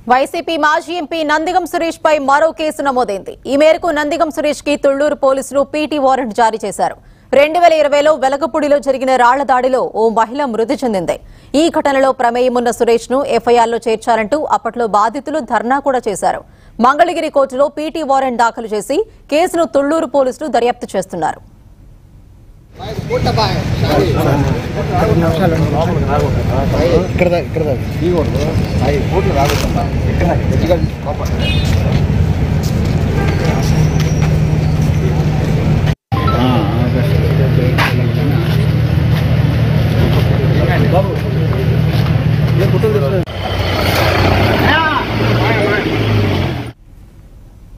YCP మాజీ MP Nandigam Suresh పై మరో case నమోదైంది ఈ మేరకు నందిగం సురేష్ కి తుళ్లూరు పోలీసులు పీటీ వారెంట్ జారీ చేశారు రెండు వేల ఇరవైలో వెలగపూడిలో జరిగిన రాళ్ల దాడిలో ఓ మహిళ మృతి చెందింది ఈ ఘటనలో ప్రమేయమున్న సురేష్ ను ఎఫ్ఐఆర్లో చేర్చారంటూ అప్పట్లో బాధితులు ధర్నా కూడా చేశారు మంగళగిరి కోర్టులో పీటీ వారెంట్ దాఖలు చేసి కేసును తుళ్లూరు పోలీసులు దర్యాప్తు చేస్తున్నారు ఇక్కడ దా- ఇక్కడ దా. తీయకూడదు అవి కోట్లు రాకుండా ఇక్కడ